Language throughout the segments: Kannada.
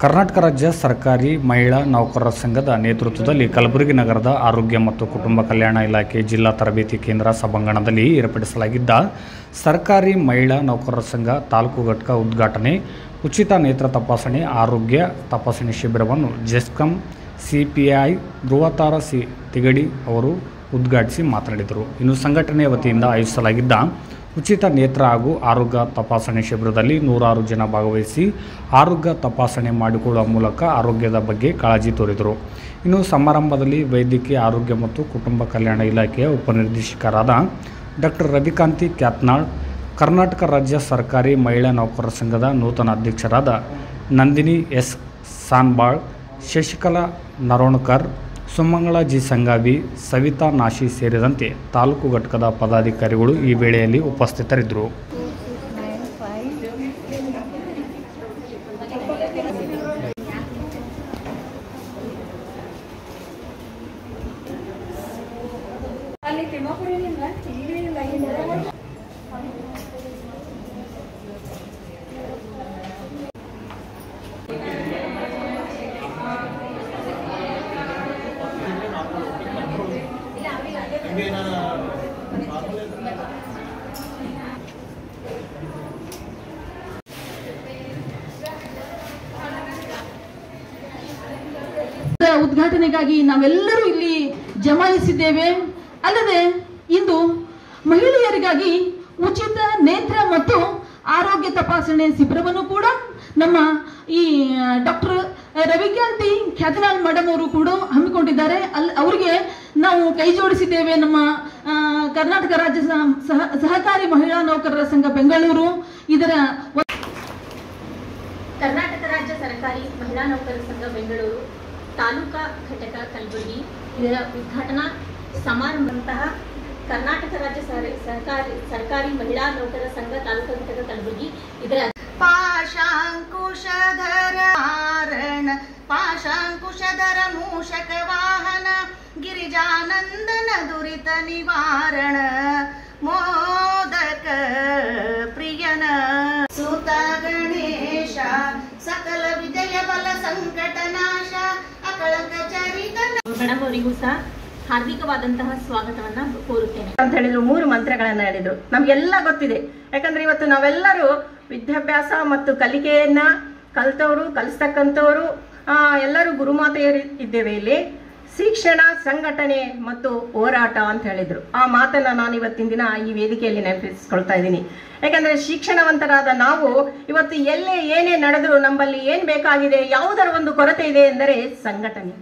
ಕರ್ನಾಟಕ ರಾಜ್ಯ ಸರ್ಕಾರಿ ಮಹಿಳಾ ನೌಕರರ ಸಂಘದ ನೇತೃತ್ವದಲ್ಲಿ ಕಲಬುರಗಿ ನಗರದ ಆರೋಗ್ಯ ಮತ್ತು ಕುಟುಂಬ ಕಲ್ಯಾಣ ಇಲಾಖೆ ಜಿಲ್ಲಾ ತರಬೇತಿ ಕೇಂದ್ರ ಸಭಾಂಗಣದಲ್ಲಿ ಏರ್ಪಡಿಸಲಾಗಿದ್ದ ಸರ್ಕಾರಿ ಮಹಿಳಾ ನೌಕರರ ಸಂಘ ತಾಲೂಕು ಘಟಕ ಉದ್ಘಾಟನೆ ಉಚಿತ ನೇತ್ರ ತಪಾಸಣೆ ಆರೋಗ್ಯ ತಪಾಸಣೆ ಶಿಬಿರವನ್ನು ಜೆಸ್ಕಾಂ ಸಿಪಿಐ ಧ್ರುವತಾರ ಸಿ ತಿಗಡಿ ಅವರು ಉದ್ಘಾಟಿಸಿ ಮಾತನಾಡಿದರು ಇನ್ನು ಸಂಘಟನೆಯ ವತಿಯಿಂದ ಆಯೋಜಿಸಲಾಗಿದ್ದ ಉಚಿತ ನೇತ್ರ ಹಾಗೂ ಆರೋಗ್ಯ ತಪಾಸಣೆ ಶಿಬಿರದಲ್ಲಿ ನೂರಾರು ಜನ ಭಾಗವಹಿಸಿ ಆರೋಗ್ಯ ತಪಾಸಣೆ ಮಾಡಿಕೊಳ್ಳುವ ಮೂಲಕ ಆರೋಗ್ಯದ ಬಗ್ಗೆ ಕಾಳಜಿ ತೋರಿದರು ಇನ್ನು ಸಮಾರಂಭದಲ್ಲಿ ವೈದ್ಯಕೀಯ ಆರೋಗ್ಯ ಮತ್ತು ಕುಟುಂಬ ಕಲ್ಯಾಣ ಇಲಾಖೆಯ ಉಪನಿರ್ದೇಶಕರಾದ ಡಾಕ್ಟರ್ ರವಿಕಾಂತಿ ಕ್ಯಾತ್ನಾಳ್ ಕರ್ನಾಟಕ ರಾಜ್ಯ ಸರ್ಕಾರಿ ಮಹಿಳಾ ನೌಕರರ ಸಂಘದ ನೂತನ ಅಧ್ಯಕ್ಷರಾದ ನಂದಿನಿ ಎಸ್ ಸಾನ್ಬಾಳ್ ಶಶಿಕಲಾ ನರೋಣಕರ್ ಸುಮಂಗಳ ಜಿ ಸಂಗಾವಿ ಸವಿತಾ ನಾಶಿ ಸೇರಿದಂತೆ ತಾಲೂಕು ಘಟಕದ ಪದಾಧಿಕಾರಿಗಳು ಈ ವೇಳೆಯಲ್ಲಿ ಉಪಸ್ಥಿತರಿದ್ದರು ಅಲ್ಲಿ ತಿಮ್ಮಾಪುರ ಏನಿಲ್ಲ ಇಲ್ಲಿ ಇಲ್ಲ ಇಲ್ಲಿ ಉದ್ಘಾಟನೆಗಾಗಿ ನಾವೆಲ್ಲರೂ ಇಲ್ಲಿ ಜಮಾಯಿಸಿದ್ದೇವೆ ಅಲ್ಲದೆ ಇಂದು ಮಹಿಳೆಯರಿಗಾಗಿ ಉಚಿತ ನೇತ್ರ ಮತ್ತು ಆರೋಗ್ಯ ತಪಾಸಣೆ ಶಿಬಿರವನ್ನು ಕೂಡ ನಮ್ಮ ಈ ಡಾಕ್ಟರ್ ರವಿಕಾಂತಿ ಖ್ಯಾತನಾಳ್ ಮೇಡಮ್ ಅವರು ಕೂಡ ಹಮ್ಮಿಕೊಂಡಿದ್ದಾರೆ ಅಲ್ಲಿ ಅವರಿಗೆ ನಾವು ಕೈ ಜೋಡಿಸಿದ್ದೇವೆ ನಮ್ಮ ಆ, ಕರ್ನಾಟಕ ರಾಜ್ಯ ಸಹ- ಸಹ- ಸಹಕಾರಿ ಮಹಿಳಾ ನೌಕರರ ಸಂಘ ಬೆಂಗಳೂರು ಇದರ ಕರ್ನಾಟಕ ರಾಜ್ಯ ಸರ್ಕಾರಿ ಮಹಿಳಾ ನೌಕರರ ಸಂಘ ಬೆಂಗಳೂರು ತಾಲೂಕಾ ಘಟಕ ಕಲಬುರಗಿ ಇದರ ಉದ್ಘಾಟನಾ ಸಮಾರಂಭಂತಹ ಕರ್ನಾಟಕ ರಾಜ್ಯ ಸರ್- ಸರ್ಕಾರಿ ಸರ್ಕಾರಿ ಮಹಿಳಾ ನೌಕರರ ಸಂಘ ತಾಲೂಕಾ ಘಟಕ ಕಲಬುರಗಿ ಇದರ ಪಾಶಾಂಕುಶಧರ ಆರಣ ಪಾಶಾಂಕುಶಧರ ಮೂಷಕ ವಾಹನ ಗಿರಿಜಾನಂದನ ದುರಿತ ನಿವಾರಣ ಮೋದಕ ಪ್ರಿಯನ ಸುತ ಗಣೇಶ ಸಕಲ ವಿಜಯ ಬಲ ಸಂಕಟ ನಾಶ ಅಕಳಕ ಚರಿತನ ಮೇಡಮ್ ಅವರಿಗೂ ಸಹ ಹಾರ್ದಿಕವಾದಂತಹ ಸ್ವಾಗತವನ್ನ ಕೋರುತ್ತೇನೆ ಅಂತ ಹೇಳಿದ್ರು ಮೂರು ಮಂತ್ರಗಳನ್ನ ಹೇಳಿದ್ರು ನಮ್ಗೆಲ್ಲ ಗೊತ್ತಿದೆ ಯಾಕಂದ್ರೆ ಇವತ್ತು ನಾವೆಲ್ಲರೂ ವಿದ್ಯಾಭ್ಯಾಸ ಮತ್ತು ಕಲಿಕೆಯನ್ನ ಕಲ್ತವರು ಕಲಿಸ್ತಕ್ಕಂಥವರು ಆ, ಎಲ್ಲರೂ ಗುರುಮಾತೆಯರು ಇದ್ದೇವೆ ಇಲ್ಲಿ ಶಿಕ್ಷಣ ಸಂಘಟನೆ ಮತ್ತು ಹೋರಾಟ ಅಂತ ಹೇಳಿದ್ರು ಆ ಮಾತನ್ನ ನಾನು ಇವತ್ತಿನ ದಿನ ಈ ವೇದಿಕೆಯಲ್ಲಿ ನೆನಪಿಸ್ಕೊಳ್ತಾ ಇದ್ದೀನಿ ಯಾಕಂದ್ರೆ ಶಿಕ್ಷಣವಂತರಾದ ನಾವು ಇವತ್ತು ಎಲ್ಲೇ ಏನೇ ನಡೆದ್ರು ನಮ್ಮಲ್ಲಿ ಏನ್ ಬೇಕಾಗಿದೆ ಯಾವುದರ ಒಂದು ಕೊರತೆ ಇದೆ ಎಂದರೆ ಸಂಘಟನೆ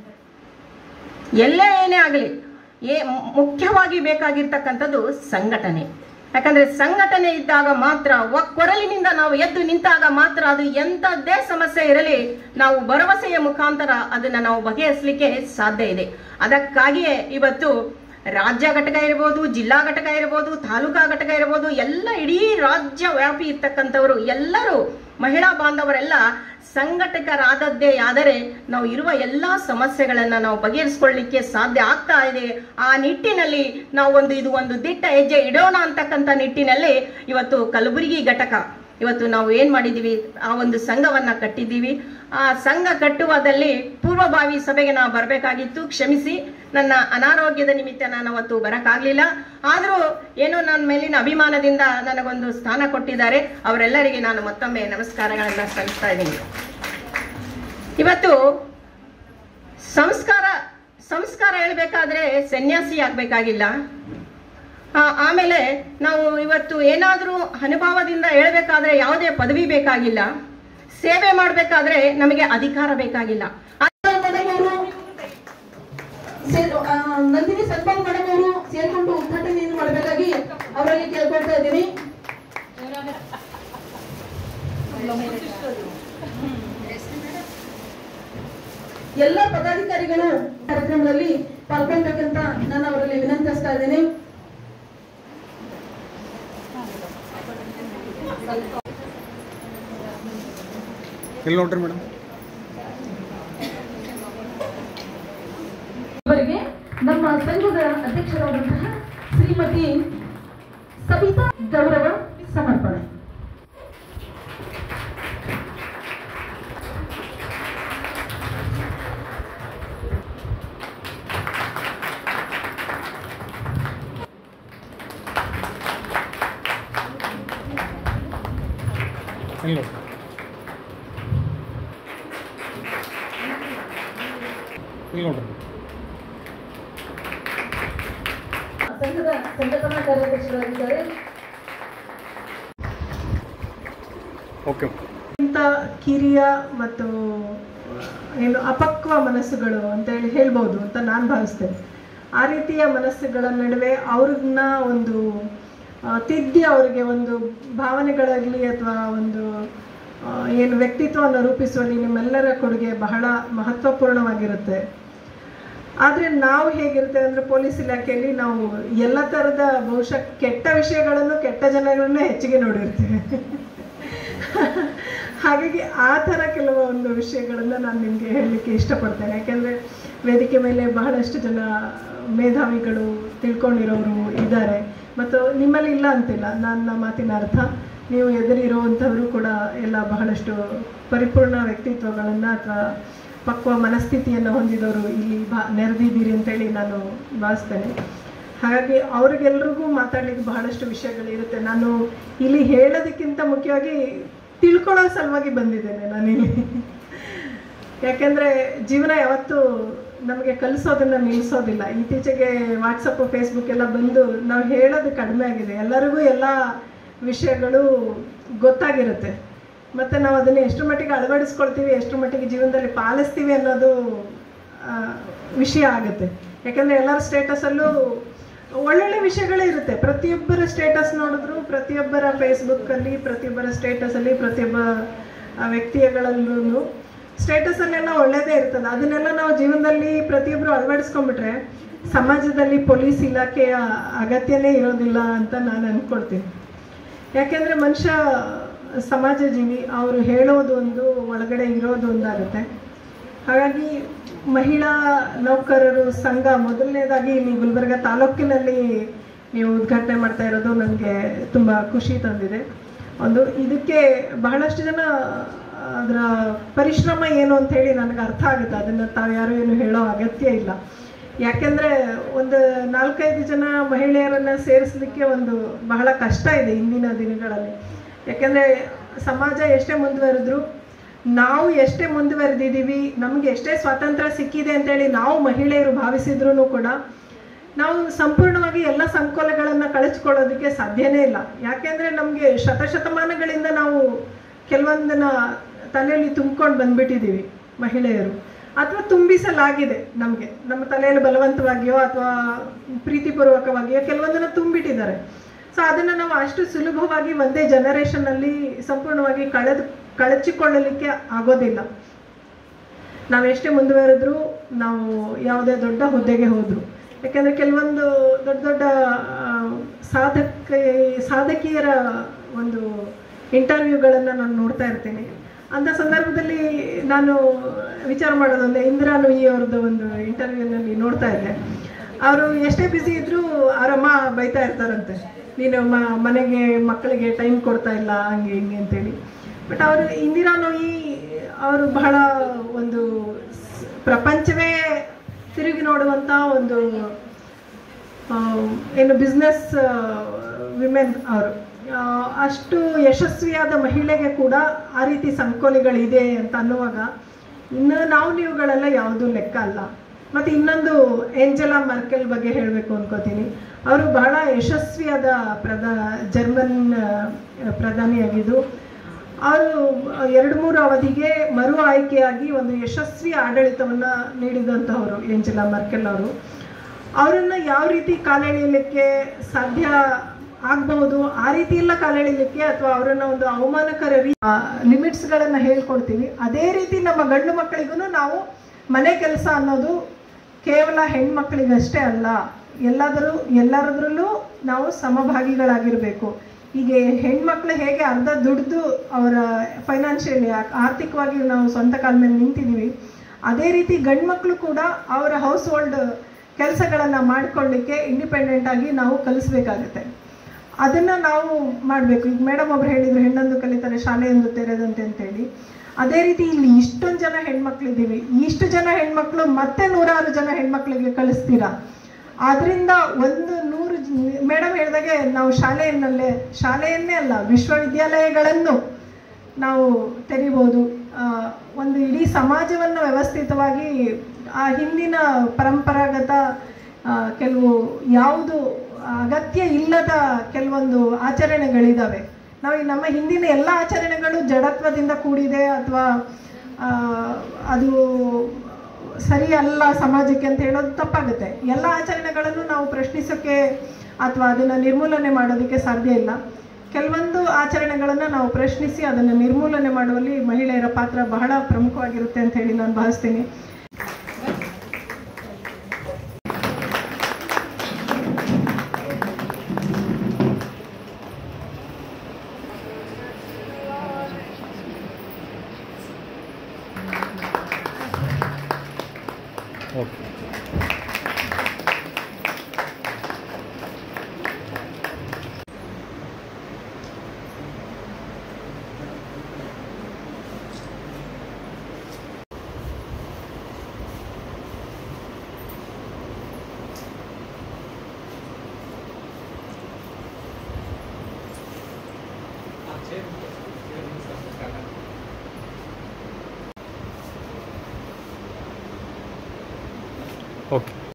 ಎಲ್ಲೇ ಏನೇ ಆಗಲಿ ಏ ಮುಖ್ಯವಾಗಿ ಬೇಕಾಗಿರ್ತಕ್ಕಂಥದ್ದು ಸಂಘಟನೆ ಯಾಕಂದ್ರೆ ಸಂಘಟನೆ ಇದ್ದಾಗ ಮಾತ್ರ ಕೊರಲಿನಿಂದ ನಾವು ಎದ್ದು ನಿಂತಾಗ ಮಾತ್ರ ಅದು ಎಂಥದ್ದೇ ಸಮಸ್ಯೆ ಇರಲಿ ನಾವು ಭರವಸೆಯ ಮುಖಾಂತರ ಅದನ್ನ ನಾವು ಬಗೆಹರಿಸಲಿಕ್ಕೆ ಸಾಧ್ಯ ಇದೆ ಅದಕ್ಕಾಗಿಯೇ ಇವತ್ತು ರಾಜ್ಯ ಘಟಕ ಇರ್ಬೋದು ಜಿಲ್ಲಾ ಘಟಕ ಇರ್ಬೋದು ತಾಲೂಕಾ ಘಟಕ ಇರ್ಬೋದು ಎಲ್ಲ ಇಡೀ ರಾಜ್ಯ ವ್ಯಾಪಿ ಇರ್ತಕ್ಕಂಥವರು ಎಲ್ಲರೂ ಮಹಿಳಾ ಬಾಂಧವರೆಲ್ಲ ಸಂಘಟಕರಾದದ್ದೇ ಆದರೆ ನಾವು ಇರುವ ಎಲ್ಲ ಸಮಸ್ಯೆಗಳನ್ನ ನಾವು ಬಗೆಹರಿಸ್ಕೊಳ್ಳಿಕ್ಕೆ ಸಾಧ್ಯ ಆಗ್ತಾ ಇದೆ ಆ ನಿಟ್ಟಿನಲ್ಲಿ ನಾವು ಒಂದು ಇದು ಒಂದು ದಿಟ್ಟ ಹೆಜ್ಜೆ ಇಡೋಣ ಅಂತಕ್ಕಂಥ ನಿಟ್ಟಿನಲ್ಲಿ ಇವತ್ತು ಕಲಬುರಗಿ ಘಟಕ ಇವತ್ತು ನಾವು ಏನ್ ಮಾಡಿದೀವಿ ಆ ಒಂದು ಸಂಘವನ್ನ ಕಟ್ಟಿದ್ದೀವಿ ಆ ಸಂಘ ಕಟ್ಟುವದಲ್ಲಿ ಪೂರ್ವಭಾವಿ ಸಭೆಗೆ ನಾವು ಬರಬೇಕಾಗಿತ್ತು ಕ್ಷಮಿಸಿ ನನ್ನ ಅನಾರೋಗ್ಯದ ನಿಮಿತ್ತ ನಾನು ಅವತ್ತು ಬರಕ್ಕಾಗ್ಲಿಲ್ಲ ಆದರೂ ಏನೋ ನನ್ನ ಮೇಲಿನ ಅಭಿಮಾನದಿಂದ ನನಗೊಂದು ಸ್ಥಾನ ಕೊಟ್ಟಿದ್ದಾರೆ ಅವರೆಲ್ಲರಿಗೆ ನಾನು ಮತ್ತೊಮ್ಮೆ ನಮಸ್ಕಾರಗಳನ್ನ ಸಲ್ಲಿಸ್ತಾ ಇದ್ದೀನಿ ಇವತ್ತು ಸಂಸ್ಕಾರ ಸಂಸ್ಕಾರ ಹೇಳ್ಬೇಕಾದ್ರೆ ಸನ್ಯಾಸಿ ಆಗ್ಬೇಕಾಗಿಲ್ಲ ಆ, ಆಮೇಲೆ ನಾವು ಇವತ್ತು ಏನಾದರೂ ಅನುಭವದಿಂದ ಹೇಳ್ಬೇಕಾದ್ರೆ ಯಾವುದೇ ಪದವಿ ಬೇಕಾಗಿಲ್ಲ ಸೇವೆ ಮಾಡಬೇಕಾದ್ರೆ ನಮಗೆ ಅಧಿಕಾರ ಬೇಕಾಗಿಲ್ಲ ಮೇಡಮ್ ಅವರು ಸೇರ್- ಆ, ನಂದಿನಿ ಸನ್ಮಾನ್ ಮೇಡಮ್ ಅವರು ಸೇರ್ಕೊಂಡು ಉದ್ಘಾಟನೆಯನ್ನು ಮಾಡಬೇಕಾಗಿ ಅವರಲ್ಲಿ ಕೇಳ್ಕೊಳ್ತಾ ಇದ್ದೀನಿ ಎಲ್ಲ ಪದಾಧಿಕಾರಿಗಳು ಕಾರ್ಯಕ್ರಮದಲ್ಲಿ ಪಾಲ್ಗೊಳ್ಬೇಕಂತ ನಾನು ಅವರಲ್ಲಿ ವಿನಂತಿಸ್ತಾ ಇದ್ದೀನಿ ಇಲ್ಲಿ ನೋಡ್ರಿ ಮೇಡಮ್ ಇವರಿಗೆ ನಮ್ಮ ಸಂಘದ ಅಧ್ಯಕ್ಷರಾದಂತಹ ಶ್ರೀಮತಿ ಸವಿತಾ ಗೌರವ ಸಮರ್ಪಣೆ ಇಲ್ಲಿ ನೋಡ್ರಿ ಸಂಘದ ಸಂಘಟನಾ ಕಾರ್ಯದರ್ಶರಾಗಿದ್ದಾರೆ ಓಕೆ ಇಂಥ ಕಿರಿಯ ಮತ್ತು ಏನು ಅಪಕ್ವ ಮನಸ್ಸುಗಳು ಅಂತ ಹೇಳಿ ಹೇಳ್ಬೋದು ಅಂತ ನಾನು ಭಾವಿಸ್ತೇನೆ ಆ ರೀತಿಯ ಮನಸ್ಸುಗಳ ನಡುವೆ ಅವ್ರನ್ನ ಒಂದು ಆ, ತಿದ್ದಿ ಅವರಿಗೆ ಒಂದು ಭಾವನೆಗಳಾಗಲಿ ಅಥವಾ ಒಂದು ಆ, ಏನು ವ್ಯಕ್ತಿತ್ವವನ್ನು ರೂಪಿಸುವಲ್ಲಿ ನಿಮ್ಮೆಲ್ಲರ ಕೊಡುಗೆ ಬಹಳ ಮಹತ್ವಪೂರ್ಣವಾಗಿರುತ್ತೆ ಆದರೆ ನಾವು ಹೇಗಿರ್ತೇವೆ ಅಂದರೆ ಪೊಲೀಸ್ ಇಲಾಖೆಯಲ್ಲಿ ನಾವು ಎಲ್ಲ ಥರದ ಬಹುಶಃ ಕೆಟ್ಟ ವಿಷಯಗಳನ್ನು ಕೆಟ್ಟ ಜನಗಳನ್ನೇ ಹೆಚ್ಚಿಗೆ ನೋಡಿರ್ತೀವಿ ಹಾಗಾಗಿ ಆ ಥರ ಕೆಲವೊಂದು ವಿಷಯಗಳನ್ನು ನಾನು ನಿಮಗೆ ಹೇಳಲಿಕ್ಕೆ ಇಷ್ಟಪಡ್ತೇನೆ ಯಾಕೆಂದರೆ ವೇದಿಕೆ ಮೇಲೆ ಬಹಳಷ್ಟು ಜನ ಮೇಧಾವಿಗಳು ತಿಳ್ಕೊಂಡಿರೋರು ಇದ್ದಾರೆ ಮತ್ತು ನಿಮ್ಮಲ್ಲಿ ಇಲ್ಲ ಅಂತಿಲ್ಲ ನನ್ನ ಮಾತಿನ ಅರ್ಥ ನೀವು ಎದುರಿರುವಂಥವರು ಕೂಡ ಎಲ್ಲ ಬಹಳಷ್ಟು ಪರಿಪೂರ್ಣ ವ್ಯಕ್ತಿತ್ವಗಳನ್ನು ಅಥವಾ ಪಕ್ವ ಮನಸ್ಥಿತಿಯನ್ನು ಹೊಂದಿದವರು ಇಲ್ಲಿ ಬಾ ನೆರೆದಿದ್ದೀರಿ ಅಂತೇಳಿ ನಾನು ಭಾವಿಸ್ತೇನೆ ಹಾಗಾಗಿ ಅವ್ರಿಗೆಲ್ರಿಗೂ ಮಾತಾಡ್ಲಿಕ್ಕೆ ಬಹಳಷ್ಟು ವಿಷಯಗಳಿರುತ್ತೆ ನಾನು ಇಲ್ಲಿ ಹೇಳೋದಕ್ಕಿಂತ ಮುಖ್ಯವಾಗಿ ತಿಳ್ಕೊಳ್ಳೋ ಸಲುವಾಗಿ ಬಂದಿದ್ದೇನೆ ನಾನಿಲ್ಲಿ ಯಾಕೆಂದರೆ ಜೀವನ ಯಾವತ್ತೂ ನಮಗೆ ಕಲಿಸೋದನ್ನು ನಿಲ್ಲಿಸೋದಿಲ್ಲ ಇತ್ತೀಚೆಗೆ ವಾಟ್ಸಪ್ಪು ಫೇಸ್ಬುಕ್ ಎಲ್ಲ ಬಂದು ನಾವು ಹೇಳೋದು ಕಡಿಮೆ ಆಗಿದೆ ಎಲ್ಲರಿಗೂ ಎಲ್ಲ ವಿಷಯಗಳು ಗೊತ್ತಾಗಿರುತ್ತೆ ಮತ್ತು ನಾವು ಅದನ್ನು ಎಷ್ಟು ಮಟ್ಟಿಗೆ ಅಳವಡಿಸ್ಕೊಳ್ತೀವಿ ಎಷ್ಟು ಮಟ್ಟಿಗೆ ಜೀವನದಲ್ಲಿ ಪಾಲಿಸ್ತೀವಿ ಅನ್ನೋದು ಆ, ವಿಷಯ ಆಗುತ್ತೆ ಯಾಕಂದರೆ ಎಲ್ಲರ ಸ್ಟೇಟಸಲ್ಲೂ ಒಳ್ಳೊಳ್ಳೆ ವಿಷಯಗಳೇ ಇರುತ್ತೆ ಪ್ರತಿಯೊಬ್ಬರ ಸ್ಟೇಟಸ್ ನೋಡಿದ್ರು ಪ್ರತಿಯೊಬ್ಬರ ಫೇಸ್ಬುಕ್ಕಲ್ಲಿ ಪ್ರತಿಯೊಬ್ಬರ ಸ್ಟೇಟಸಲ್ಲಿ ಪ್ರತಿಯೊಬ್ಬ ಆ, ವ್ಯಕ್ತಿಗಳಲ್ಲೂ ಸ್ಟೇಟಸಲ್ಲೆಲ್ಲ ಒಳ್ಳೇದೇ ಇರ್ತದೆ ಅದನ್ನೆಲ್ಲ ನಾವು ಜೀವನದಲ್ಲಿ ಪ್ರತಿಯೊಬ್ಬರು ಅಳವಡಿಸ್ಕೊಂಡ್ಬಿಟ್ರೆ ಸಮಾಜದಲ್ಲಿ ಪೊಲೀಸ್ ಇಲಾಖೆಯ ಅಗತ್ಯನೇ ಇರೋದಿಲ್ಲ ಅಂತ ನಾನು ಅಂದ್ಕೊಳ್ತೀನಿ ಯಾಕೆಂದರೆ ಮನುಷ್ಯ ಸಮಾಜ ಜೀವಿ ಅವರು ಹೇಳೋದು ಒಂದು ಒಳಗಡೆ ಇರೋದು ಒಂದಾಗುತ್ತೆ ಹಾಗಾಗಿ ಮಹಿಳಾ ನೌಕರರು ಸಂಘ ಮೊದಲನೇದಾಗಿ ಇಲ್ಲಿ ಗುಲ್ಬರ್ಗ ತಾಲೂಕಿನಲ್ಲಿ ನೀವು ಉದ್ಘಾಟನೆ ಮಾಡ್ತಾ ಇರೋದು ನನಗೆ ತುಂಬ ಖುಷಿ ತಂದಿದೆ ಒಂದು ಇದಕ್ಕೆ ಬಹಳಷ್ಟು ಜನ ಅದರ ಪರಿಶ್ರಮ ಏನು ಅಂತ ಹೇಳಿ ನನಗೆ ಅರ್ಥ ಆಗುತ್ತೆ ಅದನ್ನು ತಾವು ಯಾರು ಏನು ಹೇಳೋ ಅಗತ್ಯ ಇಲ್ಲ ಯಾಕೆಂದರೆ ಒಂದು ನಾಲ್ಕೈದು ಜನ ಮಹಿಳೆಯರನ್ನು ಸೇರಿಸಲಿಕ್ಕೆ ಒಂದು ಬಹಳ ಕಷ್ಟ ಇದೆ ಇಂದಿನ ದಿನಗಳಲ್ಲಿ ಯಾಕೆಂದರೆ ಸಮಾಜ ಎಷ್ಟೇ ಮುಂದುವರೆದ್ರು ನಾವು ಎಷ್ಟೇ ಮುಂದುವರೆದಿದ್ದೀವಿ ನಮಗೆ ಎಷ್ಟೇ ಸ್ವಾತಂತ್ರ್ಯ ಸಿಕ್ಕಿದೆ ಅಂತೇಳಿ ನಾವು ಮಹಿಳೆಯರು ಭಾವಿಸಿದ್ರೂ ಕೂಡ ನಾವು ಸಂಪೂರ್ಣವಾಗಿ ಎಲ್ಲ ಸಂಕೋಲೆಗಳನ್ನು ಕಳಚ್ಕೊಳ್ಳೋದಕ್ಕೆ ಸಾಧ್ಯನೇ ಇಲ್ಲ ಯಾಕೆಂದರೆ ನಮಗೆ ಶತಶತಮಾನಗಳಿಂದ ನಾವು ಕೆಲವೊಂದನ್ನ ತಲೆಯಲ್ಲಿ ತುಂಬ್ಕೊಂಡು ಬಂದ್ಬಿಟ್ಟಿದ್ದೀವಿ ಮಹಿಳೆಯರು ಅಥವಾ ತುಂಬಿಸಲಾಗಿದೆ ನಮಗೆ ನಮ್ಮ ತಲೆಯಲ್ಲಿ ಬಲವಂತವಾಗಿಯೋ ಅಥವಾ ಪ್ರೀತಿಪೂರ್ವಕವಾಗಿಯೋ ಕೆಲವೊಂದನ್ನು ತುಂಬಿಟ್ಟಿದ್ದಾರೆ ಸೊ ಅದನ್ನು ನಾವು ಅಷ್ಟು ಸುಲಭವಾಗಿ ಒಂದೇ ಜನರೇಷನ್ನಲ್ಲಿ ಸಂಪೂರ್ಣವಾಗಿ ಕಳೆದು ಕಳಚಿಕೊಳ್ಳಲಿಕ್ಕೆ ಆಗೋದಿಲ್ಲ ನಾವು ಎಷ್ಟೇ ಮುಂದುವರೆದ್ರೂ ನಾವು ಯಾವುದೇ ದೊಡ್ಡ ಹುದ್ದೆಗೆ ಹೋದರು ಯಾಕೆಂದರೆ ಕೆಲವೊಂದು ದೊಡ್ಡ ದೊಡ್ಡ ಆ, ಸಾಧಕ ಸಾಧಕಿಯರ ಒಂದು ಇಂಟರ್ವ್ಯೂಗಳನ್ನು ನಾನು ನೋಡ್ತಾ ಇರ್ತೀನಿ ಅಂಥ ಸಂದರ್ಭದಲ್ಲಿ ನಾನು ವಿಚಾರ ಮಾಡೋದಂದ್ರೆ ಇಂದಿರಾ ನೂಯಿ ಅವ್ರದ್ದು ಒಂದು ಇಂಟರ್ವ್ಯೂನಲ್ಲಿ ನೋಡ್ತಾ ಇದ್ದೆ ಅವರು ಎಷ್ಟೇ ಬ್ಯುಸಿ ಇದ್ದರೂ ಅವರಮ್ಮ ಬೈತಾ ಇರ್ತಾರಂತೆ ನೀನು ಮ ಮನೆಗೆ ಮಕ್ಕಳಿಗೆ ಟೈಮ್ ಕೊಡ್ತಾ ಇಲ್ಲ ಹಂಗೆ ಹಿಂಗೆ ಅಂತೇಳಿ ಬಟ್ ಅವರು ಇಂದಿರಾ ನೂಯಿ ಅವರು ಬಹಳ ಒಂದು ಸ್- ಪ್ರಪಂಚವೇ ತಿರುಗಿ ನೋಡುವಂಥ ಒಂದು ಆ, ಏನು ಬಿಸ್ನೆಸ್ ವಿಮೆನ್ ಅವರು ಆ, ಅಷ್ಟು ಯಶಸ್ವಿಯಾದ ಮಹಿಳೆಗೆ ಕೂಡ ಆ ರೀತಿ ಸಂಕೋಲೆಗಳಿದೆ ಅಂತ ಅನ್ನುವಾಗ ಇನ್ನು ನಾವು ನೀವುಗಳೆಲ್ಲ ಯಾವುದೂ ಲೆಕ್ಕ ಅಲ್ಲ ಮತ್ತು ಇನ್ನೊಂದು ಏಂಜೆಲಾ ಮರ್ಕೆಲ್ ಬಗ್ಗೆ ಹೇಳಬೇಕು ಅನ್ಕೋತೀನಿ ಅವರು ಬಹಳ ಯಶಸ್ವಿಯಾದ ಪ್ರಧಾ ಜರ್ಮನ್ ಆ, ಪ್ರಧಾನಿಯಾಗಿದ್ದು ಅವರು ಎರಡು ಮೂರು ಅವಧಿಗೆ ಮರು ಆಯ್ಕೆಯಾಗಿ ಒಂದು ಯಶಸ್ವಿ ಆಡಳಿತವನ್ನು ನೀಡಿದಂಥವರು ಏಂಜೆಲಾ ಮರ್ಕೆಲ್ ಅವರು ಅವರನ್ನು ಯಾವ ರೀತಿ ಕಾಲೆಳೆಯಲಿಕ್ಕೆ ಸಾಧ್ಯ ಆಗ್ಬಹುದು ಆ ರೀತಿ ಎಲ್ಲ ಕಾಲೆಳೆಯಲಿಕ್ಕೆ ಅಥವಾ ಅವರನ್ನು ಒಂದು ಅವಮಾನಕರ ಲಿಮಿಟ್ಸ್ಗಳನ್ನು ಹೇಳ್ಕೊಡ್ತೀವಿ ಅದೇ ರೀತಿ ನಮ್ಮ ಗಂಡು ಮಕ್ಕಳಿಗೂ ನಾವು ಮನೆ ಕೆಲಸ ಅನ್ನೋದು ಕೇವಲ ಹೆಣ್ಮಕ್ಳಿಗಷ್ಟೇ ಅಲ್ಲ ಎಲ್ಲಾದರೂ ಎಲ್ಲರದ್ರಲ್ಲೂ ನಾವು ಸಮಭಾಗಿಗಳಾಗಿರಬೇಕು ಹೀಗೆ ಹೆಣ್ಮಕ್ಳು ಹೇಗೆ ಅರ್ಧ ದುಡ್ದು ಅವರ ಫೈನಾನ್ಷಿಯಲಿ ಆರ್ಥಿಕವಾಗಿ ನಾವು ಸ್ವಂತ ಕಾಲ ಮೇಲೆ ನಿಂತಿದ್ದೀವಿ ಅದೇ ರೀತಿ ಗಂಡು ಮಕ್ಕಳು ಕೂಡ ಅವರ ಹೌಸ್ ಹೋಲ್ಡ್ ಕೆಲಸಗಳನ್ನು ಮಾಡಿಕೊಳ್ಳಿಕ್ಕೆ ಇಂಡಿಪೆಂಡೆಂಟ್ ಆಗಿ ನಾವು ಕಲಿಸ್ಬೇಕಾಗುತ್ತೆ ಅದನ್ನು ನಾವು ಮಾಡಬೇಕು ಈಗ ಮೇಡಮ್ ಒಬ್ರು ಹೇಳಿದ್ರು ಹೆಣ್ಣೊಂದು ಕಲಿತಾರೆ ಶಾಲೆಯೊಂದು ತೆರೆದಂತೆ ಅಂತೇಳಿ ಅದೇ ರೀತಿ ಇಲ್ಲಿ ಇಷ್ಟೊಂದು ಜನ ಹೆಣ್ಮಕ್ಳಿದ್ದೀವಿ ಇಷ್ಟು ಜನ ಹೆಣ್ಮಕ್ಳು ಮತ್ತೆ ನೂರಾರು ಜನ ಹೆಣ್ಮಕ್ಳಿಗೆ ಕಲಿಸ್ತೀರಾ ಆದ್ರಿಂದ ಒಂದು ನೂರು ಮೇಡಮ್ ಹೇಳಿದಾಗೆ ನಾವು ಶಾಲೆಯನ್ನಲ್ಲೇ ಶಾಲೆಯನ್ನೇ ಅಲ್ಲ ವಿಶ್ವವಿದ್ಯಾಲಯಗಳನ್ನು ನಾವು ತೆರಿಬೋದು ಆ, ಒಂದು ಇಡೀ ಸಮಾಜವನ್ನು ವ್ಯವಸ್ಥಿತವಾಗಿ ಆ ಹಿಂದಿನ ಪರಂಪರಾಗತ ಆ, ಕೆಲವು ಯಾವುದು ಅಗತ್ಯ ಇಲ್ಲದ ಕೆಲವೊಂದು ಆಚರಣೆಗಳಿದ್ದಾವೆ ನಾವು ಈ ನಮ್ಮ ಹಿಂದಿನ ಎಲ್ಲ ಆಚರಣೆಗಳು ಜಡತ್ವದಿಂದ ಕೂಡಿದೆ ಅಥವಾ ಅದು ಸರಿ ಅಲ್ಲ ಸಮಾಜಕ್ಕೆ ಅಂತ ಹೇಳೋದು ತಪ್ಪಾಗುತ್ತೆ ಎಲ್ಲ ಆಚರಣೆಗಳನ್ನು ನಾವು ಪ್ರಶ್ನಿಸೋಕ್ಕೆ ಅಥವಾ ಅದನ್ನು ನಿರ್ಮೂಲನೆ ಮಾಡೋದಕ್ಕೆ ಸಾಧ್ಯ ಇಲ್ಲ ಕೆಲವೊಂದು ಆಚರಣೆಗಳನ್ನು ನಾವು ಪ್ರಶ್ನಿಸಿ ಅದನ್ನು ನಿರ್ಮೂಲನೆ ಮಾಡುವಲ್ಲಿ ಮಹಿಳೆಯರ ಪಾತ್ರ ಬಹಳ ಪ್ರಮುಖವಾಗಿರುತ್ತೆ ಅಂತ ಹೇಳಿ ನಾನು ಭಾವಿಸ್ತೀನಿ ಓಕೆ ಓಕೆ